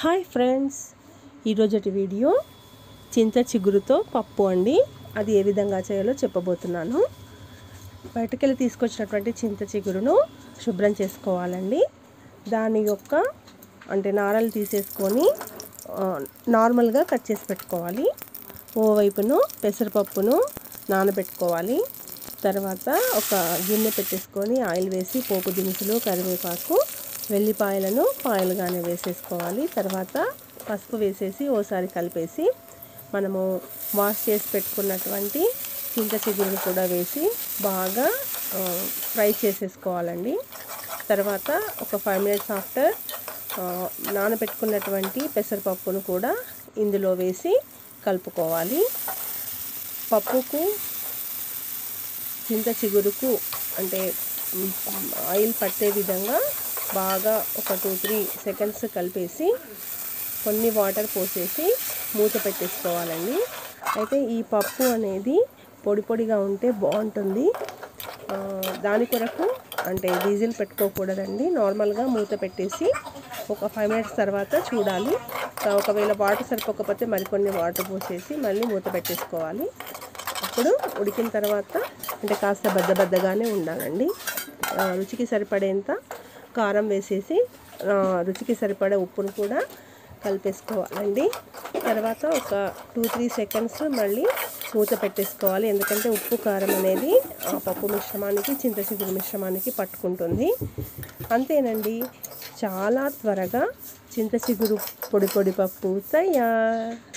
hi friends ఈరోజటి video చింత చిగురుతో పప్పు అండి అది ఏ విధంగా చేయాలో చెప్పబోతున్నాను బయటకెళ్ళి తీసుకొచ్చినటువంటి చింత చిగురును శుభ్రం చేసుకోవాలండి దాని యొక్క అంటే నారలు తీసేసుకొని ఆ, నార్మల్గా కట్ చేసి పెట్టుకోవాలి ఓవైపును పెసరపప్పును నానబెట్టుకోవాలి తర్వాత ఒక గిన్నె పెట్టేసుకొని ఆయిల్ వేసి పోపు దినుసులు కరివేపాకు వెల్లిపాయలను పాయలుగానే వేసేసుకోవాలి తర్వాత పసుపు వేసేసి ఓసారి కలిపేసి మనము వాష్ చేసి పెట్టుకున్నటువంటి చింత చిగురుని కూడా వేసి బాగా ఆ, ఫ్రై చేసేసుకోవాలండి తర్వాత ఒక ఫైవ్ మినిట్స్ ఆఫ్టర్ ఆ, నానబెట్టుకున్నటువంటి పెసరపప్పును కూడా ఇందులో వేసి కలుపుకోవాలి పప్పుకు చింత చిగురుకు అంటే మ్, ఆయిల్ పట్టే విధంగా బాగా ఒక టూ త్రీ సెకండ్స్ కలిపేసి కొన్ని వాటర్ పోసేసి మూత పెట్టేసుకోవాలండి అయితే ఈ పప్పు అనేది పొడి పొడిగా ఉంటే బాగుంటుంది ఆ, దాని కొరకు అంటే డీజిల్ పెట్టుకోకూడదండి నార్మల్గా మూత పెట్టేసి ఒక ఫైవ్ మినిట్స్ తర్వాత చూడాలి ఆ, ఒకవేళ వాటర్ సరిపోకపోతే మరికొన్ని వాటర్ పోసేసి మళ్ళీ మూత పెట్టేసుకోవాలి అప్పుడు ఉడికిన తర్వాత అంటే కాస్త బద్ద బద్దగానే ఉండాలండి ఆ, రుచికి సరిపడేంత కారం వేసేసి ఆ, రుచికి సరిపడే ఉప్పును కూడా కలిపేసుకోవాలండి తర్వాత ఒక టూ త్రీ సెకండ్స్ మళ్ళీ మూత పెట్టేసుకోవాలి ఎందుకంటే ఉప్పు కారం అనేది ఆ పప్పు మిశ్రమానికి చింత చిగురు మిశ్రమానికి పట్టుకుంటుంది అంతేనండి చాలా త్వరగా చింత చిగురు పొడి పొడి పప్పు తయారు